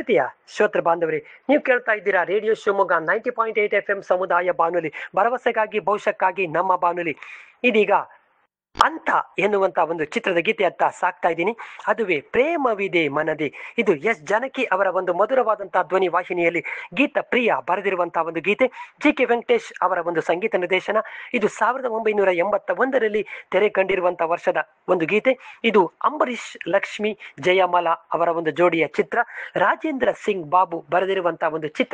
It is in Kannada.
ಪ್ರೀತಿಯ ಶ್ರೋತೃ ಬಾಂಧವರೇ ನೀವು ಕೇಳ್ತಾ ಇದ್ದೀರಾ radio Shivamogga ninety point eight F M ಸಮುದಾಯ ಬಾನುಲಿ ಭರವಸೆಗಾಗಿ ಭವಿಷ್ಯಕ್ಕಾಗಿ ನಮ್ಮ ಬಾನುಲಿ ಇದೀಗ ಅಂತ ಎನ್ನುವಂತ ಒಂದು ಚಿತ್ರದ ಗೀತೆಯತ್ತ ಸಾಕ್ತಾ ಇದ್ದೀನಿ ಅದುವೇ ಪ್ರೇಮವಿದೆ ಮನದಿ ಇದು ಎಸ್ ಜಾನಕಿ ಅವರ ಒಂದು ಮಧುರವಾದಂತಹ ಧ್ವನಿ ವಾಹಿನಿಯಲ್ಲಿ ಗೀತ ಪ್ರಿಯ ಬರೆದಿರುವಂತಹ ಒಂದು ಗೀತೆ ಜಿ ಕೆ ವೆಂಕಟೇಶ್ ಅವರ ಒಂದು ಸಂಗೀತ ನಿರ್ದೇಶನ ಇದು ಸಾವಿರದ ಒಂಬೈನೂರ ಎಂಬತ್ತ ಒಂದರಲ್ಲಿ ತೆರೆ ಕಂಡಿರುವಂತಹ ವರ್ಷದ ಒಂದು ಗೀತೆ ಇದು ಅಂಬರೀಷ್ ಲಕ್ಷ್ಮಿ ಜಯಮಾಲ ಅವರ ಒಂದು ಜೋಡಿಯ ಚಿತ್ರ ರಾಜೇಂದ್ರ ಸಿಂಗ್ ಬಾಬು ಬರೆದಿರುವಂತಹ ಒಂದು ಚಿತ್ರ